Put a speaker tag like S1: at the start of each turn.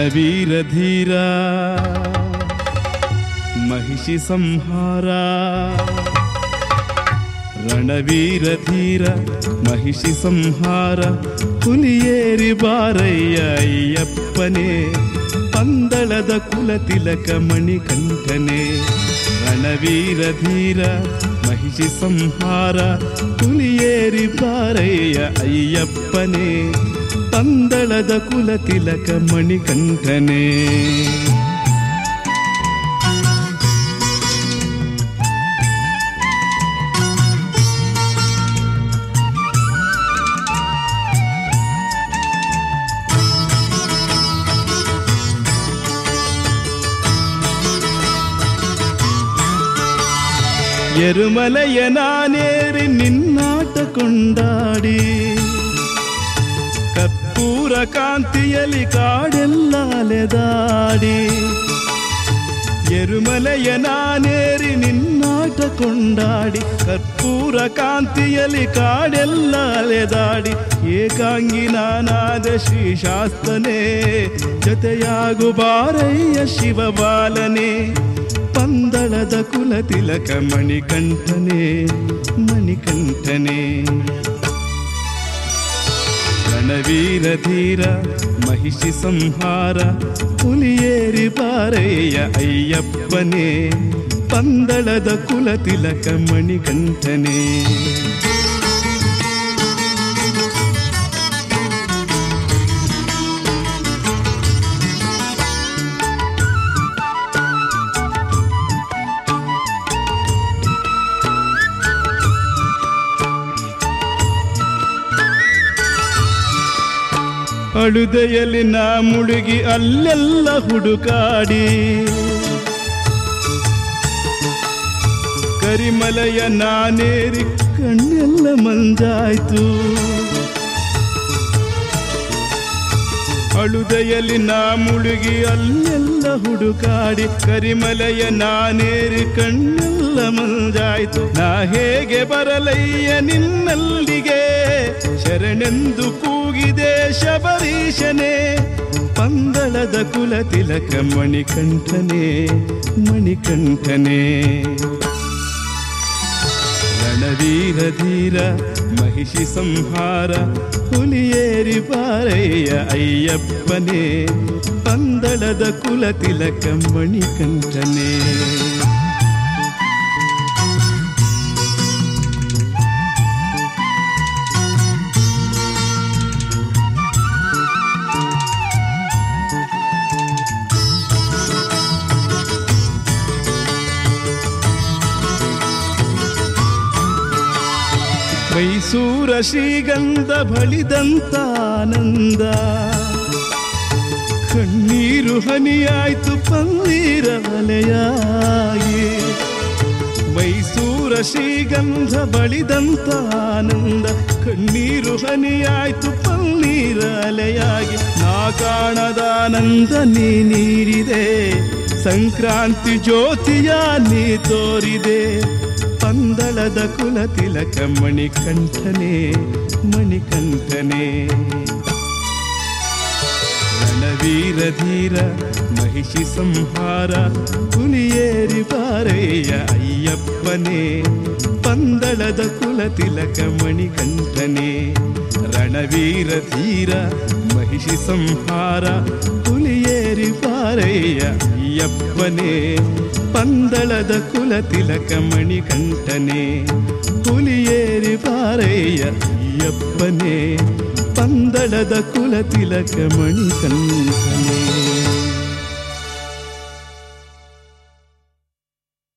S1: ರಣವೀರ ಧೀರ ಮಹಿಷಿ ಸಂಹಾರ ರಣವೀರ ಧೀರ ಮಹಿಷಿ ಸಂಹಾರ ಹುಲಿಯೇರಿ ಬಾರಯ್ಯ ಅಯ್ಯಪ್ಪನೇ ಪಂದಳದ ಕುಲ ತಿಲಕ ಮಣಿಕಂಠನೆ ರಣವೀರ ಧೀರ ಮಹಿಷಿ ಸಂಹಾರ ಹುಲಿಯೇರಿ ಬಾರಯ್ಯ ಅಯ್ಯಪ್ಪನೇ ಪಂದಳದ ಕುಲ ತಿಲಕ ಮಣಿಕಂಠನೆ ಎರುಮಲೆಯ ನಾನೇರಿ ನಿನ್ನಾಟ ಕೊಂಡಾಡಿ ಕಪ್ಪೂರ ಕಾಂತಿಯಲ್ಲಿ ಕಾಡೆಲ್ಲ ಅಲೆದಾಡಿ ಎರುಮಲೆಯ ನಾನೇರಿ ನಿನ್ನಾಟ ಕೊಂಡಾಡಿ ಕರ್ಪೂರ ಕಾಂತಿಯಲ್ಲಿ ಕಾಡೆಲ್ಲ ಅಲೆದಾಡಿ ಏಕಾಂಗಿ ನಾನಾದ ಶ್ರೀ ಶಾಸ್ತನೇ ಜೊತೆಯಾಗು ಬಾರಯ್ಯ ಶಿವಬಾಲನೆ ಪಂದಳದ ಕುಲ ತಿಲಕ ಮಣಿಕಂಠನೆ ಮಣಿಕಂಠನೆ ರಣವೀರ ಧೀರ ಮಹಿಷಿ ಸಂಹಾರ ಹುಲಿಯೇರಿ ಬಾರಯ್ಯ ಅಯ್ಯಪ್ಪನೇ ಪಂದಳದ ಕುಲ ತಿಲಕ ಮಣಿಕಂಠನೆ ಅಳುದೆಯಲ್ಲಿ ನಾ ಮುಳುಗಿ ಅಲ್ಲೆಲ್ಲ ಹುಡುಕಾಡಿ ಕರಿಮಲೆಯ ನಾನೇರಿ ಕಣ್ಣೆಲ್ಲ ಮಂಜಾಯ್ತು ಅಳುದೆಯಲ್ಲಿ ನಾ ಮುಳುಗಿ ಅಲ್ಲೆಲ್ಲ ಹುಡುಕಾಡಿ ಕರಿಮಲೆಯ ನಾನೇರಿ ಕಣ್ಣೆಲ್ಲ ಮಂಜಾಯ್ತು ನಾ ಹೇಗೆ ಬರಲಯ್ಯ ನಿನ್ನಲ್ಲಿಗೆ ಶರಣೆಂದು ಕೂಗಿದೆ ಶಬರೀಶನೇ ಪಂದಳದ ಕುಲ ತಿಲಕ ಮಣಿಕಂಠನೇ ಮಣಿಕಂಠನೇ ರಣವೀರ ಧೀರ ಮಹಿಷಿ ಸಂಹಾರ ಹುಲಿಯೇರಿ ಬಾರಯ್ಯ ಅಯ್ಯಪ್ಪನೇ ಪಂದಳದ ಕುಲ ತಿಲಕ ಮಣಿಕಂಠನೇ ಮೈಸೂರ ಶ್ರೀಗಂಧ ಬಳಿದಂತ ಆನಂದ ಕಣ್ಣೀರು ಹನಿಯಾಯ್ತು ಪನ್ನೀರ ಅಲೆಯಾಗಿ ಮೈಸೂರ ಶ್ರೀಗಂಧ ಬಳಿದಂತ ಆನಂದ ಕಣ್ಣೀರು ಹನಿಯಾಯ್ತು ಪನ್ನೀರ ಅಲೆಯಾಗಿ ನಾ ಕಾಣದಾನಂದ ನೀ ನೀಡಿದೆ ಸಂಕ್ರಾಂತಿ ಜ್ಯೋತಿಯ ನೀ ತೋರಿದೆ ಪಂದಳದ ಕುಲ ತಿಲಕ ಮಣಿಕಂಠನೆ ಮಣಿಕಂಠನೆ ರಣವೀರ ಧೀರ ಮಹಿಷಿ ಸಂಹಾರ ಹುಲಿಯೇರಿ ಬಾರಯ್ಯ ಅಯ್ಯಪ್ಪನೇ ಪಂದಳದ ಕುಲ ತಿಲಕ ಮಣಿಕಂಠನೆ ರಣವೀರ ಧೀರ ಮಹಿಷಿ ಸಂಹಾರ ಹುಲಿಯೇರಿ ಬಾರಯ್ಯ ಅಯ್ಯಪ್ಪನೇ ಪಂದಳದ ಕುಲ ತಿಲಕ ಮಣಿಕಂಠನೆ ಹುಲಿಯೇರಿ ಬಾರಯ್ಯ ಅಯ್ಯಪ್ಪನೇ ಪಂದಳದ ಕುಲ ತಿಲಕ ಮಣಿಕಂಠನೆ